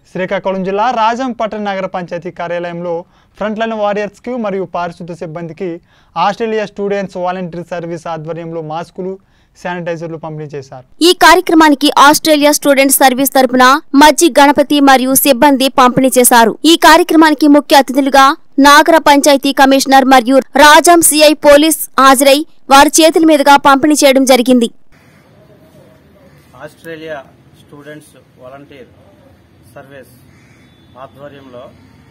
శ్రీకాకుళం జిల్లా రాజం పట్టణ నగర పంచాయతీ కార్యాలయంలో ఫ్రంట్ లైన్ వారియర్స్కి మరియు పారిశుద్ధ సిబ్బందికి ఆస్ట్రేలియా స్టూడెంట్స్ వాలంటీర్ సర్వీస్ ఆధ్వర్యంలో మాస్కులు శానిటైజర్లు పంపిణీ చేశారు ఈ కార్యక్రమానికి ఆస్ట్రేలియా స్టూడెంట్ సర్వీస్ తరపున మజ్జి గణపతి మరియు సిబ్బంది పంపిణీ చేశారు ఈ కార్యక్రమానికి ముఖ్య అతిథులుగా నాగర పంచాయతీ కమిషనర్ మరియు రాజాం సిఐ పోలీస్ హాజరై వారి చేతుల మీదుగా పంపిణీ చేయడం జరిగింది ఆస్ట్రేలియా స్టూడెంట్స్ వాలంటీర్ సర్వీస్ ఆధ్వర్యంలో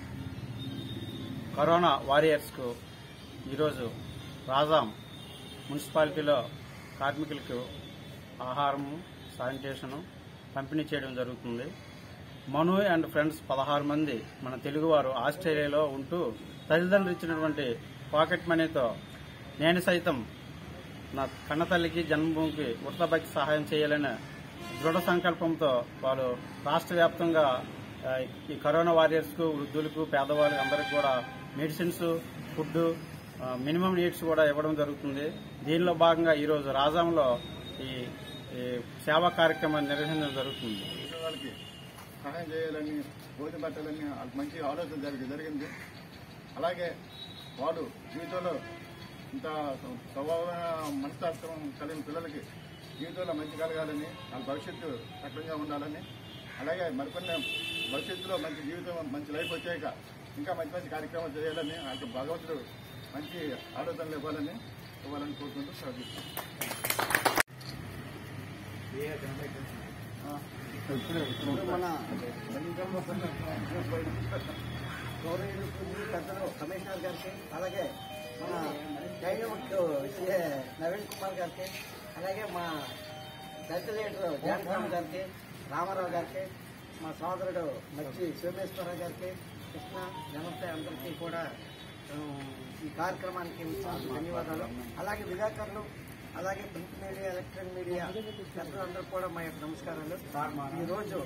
కరోనా వారియర్స్కు ఈరోజు రాజాం మున్సిపాలిటీలో కార్మికులకు ఆహారము శానిటేషను పంపిణీ చేయడం జరుగుతుంది మను అండ్ ఫ్రెండ్స్ పదహారు మంది మన తెలుగువారు ఆస్ట్రేలియాలో ఉంటూ తల్లిదండ్రులు ఇచ్చినటువంటి పాకెట్ మనీతో నేను సైతం నా కన్నతల్లికి జన్మభూమికి ఉత్తబాకి సహాయం చేయాలనే దృఢ సంకల్పంతో వాళ్ళు రాష్ట్ర వ్యాప్తంగా ఆ, ఈ కరోనా వారియర్స్కు వృద్ధులకు పేదవాళ్ళకి అందరికి కూడా మెడిసిన్స్ ఫుడ్ మినిమం నీడ్స్ కూడా ఇవ్వడం జరుగుతుంది దీనిలో భాగంగా ఈరోజు రాజాంలో ఈ ఈ సేవా కార్యక్రమాన్ని నిర్వహించడం జరుగుతుంది వాళ్ళకి సహాయం చేయాలని భోజనం పెట్టాలని వాళ్ళకి మంచి ఆలోచన జరిగి జరిగింది అలాగే వాళ్ళు జీవితంలో ఇంత స్వభావమైన మనస్తత్వం కలిగిన పిల్లలకి జీవితంలో మంచి కలగాలని వాళ్ళ భవిష్యత్తు సక్రంగా ఉండాలని అలాగే మరికొన్ని భవిష్యత్తులో మంచి జీవితం మంచి లైఫ్ వచ్చాక ఇంకా మంచి మంచి కార్యక్రమాలు చేయాలని వాళ్ళకి భగవంతుడు మంచి ఆలోచనలు ఇవ్వాలని ఇవ్వాలని కోరుకుంటూ సాధిస్తాం మన గౌరవనీయులు పెద్దలు కమిషనర్ గారికి అలాగే మన డైనమిక్ సిఏ నవీన్ కుమార్ గారికి అలాగే మా దళిత లీడర్ జానస్వామి గారికి రామారావు గారికి మా సోదరుడు మచ్చి సోమేశ్వరరావు గారికి కృష్ణ నమస్తే అందరికీ కూడా ఆ, ఈ కార్యక్రమానికి వచ్చిన ధన్యవాదాలు అలాగే విలేకరులు అలాగే ప్రింట్ మీడియా ఎలక్ట్రానిక్ మీడియా పెద్దలందరూ కూడా మా యొక్క నమస్కారాలు ఈ రోజు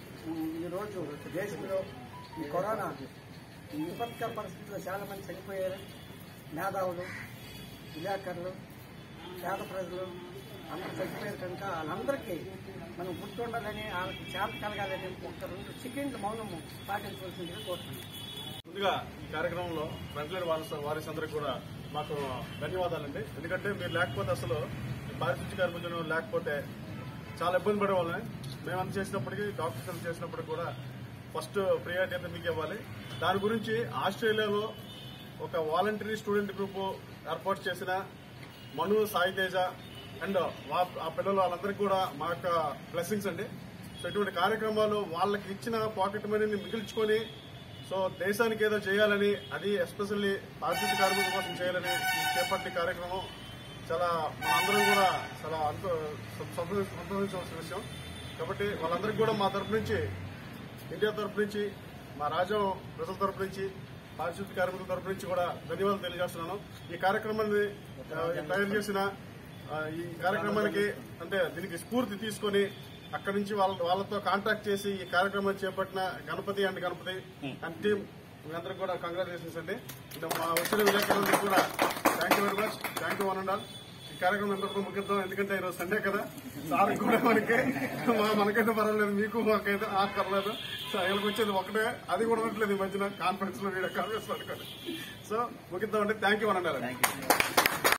ఈ రోజు దేశంలో ఈ కరోనా ఈ విపత్కర పరిస్థితుల్లో చాలా మంది చనిపోయారు మేధావులు విలేకరులు పేద ప్రజలు అందరూ చనిపోయారు కనుక వాళ్ళందరికీ మనం గుర్తుండాలని వాళ్ళకి చేత కలగాలని ఒక రెండు సెకండ్లు మౌనము పాటించవలసిందిగా కోరుతున్నాను ముందుగా ఈ కార్యక్రమంలో ఫ్రంట్లైన్ వారస్ వారీస్ అందరికి కూడా మాకు ధన్యవాదాలండి ఎందుకంటే మీరు లేకపోతే అసలు ఈ పారిశుద్ధ్య కార్మికులు లేకపోతే చాలా ఇబ్బంది పడే వాళ్ళని మేము అంత చేసినప్పటికీ డాక్టర్స్ అంత చేసినప్పటికీ కూడా ఫస్ట్ ప్రియారిటీ అయితే మీకు ఇవ్వాలి దాని గురించి ఆస్ట్రేలియాలో ఒక వాలంటరీ స్టూడెంట్ గ్రూప్ ఏర్పాటు చేసిన మను సాయి తేజ అండ్ వా- ఆ పిల్లలు వాళ్ళందరికీ కూడా మా యొక్క బ్లెస్సింగ్స్ అండి సో ఇటువంటి కార్యక్రమాలు వాళ్ళకి ఇచ్చిన పాకెట్ మనీని మిగిల్చుకొని సో దేశానికి ఏదో చేయాలని అది ఎస్పెషల్లీ పారిశుద్ధ్య కార్మికుల కోసం చేయాలని ఈ చేపట్టిన కార్యక్రమం చాలా మనందరం కూడా చాలా అంత సంతోషించవలసిన విషయం కాబట్టి వాళ్ళందరికీ కూడా మా తరపు నుంచి ఇండియా తరపు నుంచి మా రాజ్యం ప్రజల తరపు నుంచి పారిశుద్ధ్య కార్మికుల తరపు నుంచి కూడా ధన్యవాదాలు తెలియజేస్తున్నాను ఈ కార్యక్రమాన్ని ఆ, తయారు చేసిన ఆ, ఈ కార్యక్రమానికి అంటే దీనికి స్ఫూర్తి తీసుకొని అక్కడి నుంచి వాళ్ళ వాళ్ళతో కాంటాక్ట్ చేసి ఈ కార్యక్రమాన్ని చేపట్టిన Ganapathi and Ganapathi and team మీ అందరికి కూడా కంగ్రాచులేషన్స్ అండి ఇంకా మా వచ్చిన విలేకరులందరికీ కూడా thank you very much thank you one and all ఈ కార్యక్రమం ఎంతవరకు ముగిద్దాం ఎందుకంటే ఈరోజు సండే కదా సార్ కూడా మనకి మా- మనకైతే పర్వాలేదు మీకు మాకైతే ఆ పర్లేదు సో వీళ్ళకి వచ్చేది ఒకటే అది కూడా ఉండట్లేదు ఈ మధ్యన కాన్ఫరెన్స్ లో వీడియో కాన్ఫరెన్స్ పట్టుకొని సో ముగిద్దాం అంటే thank you one and all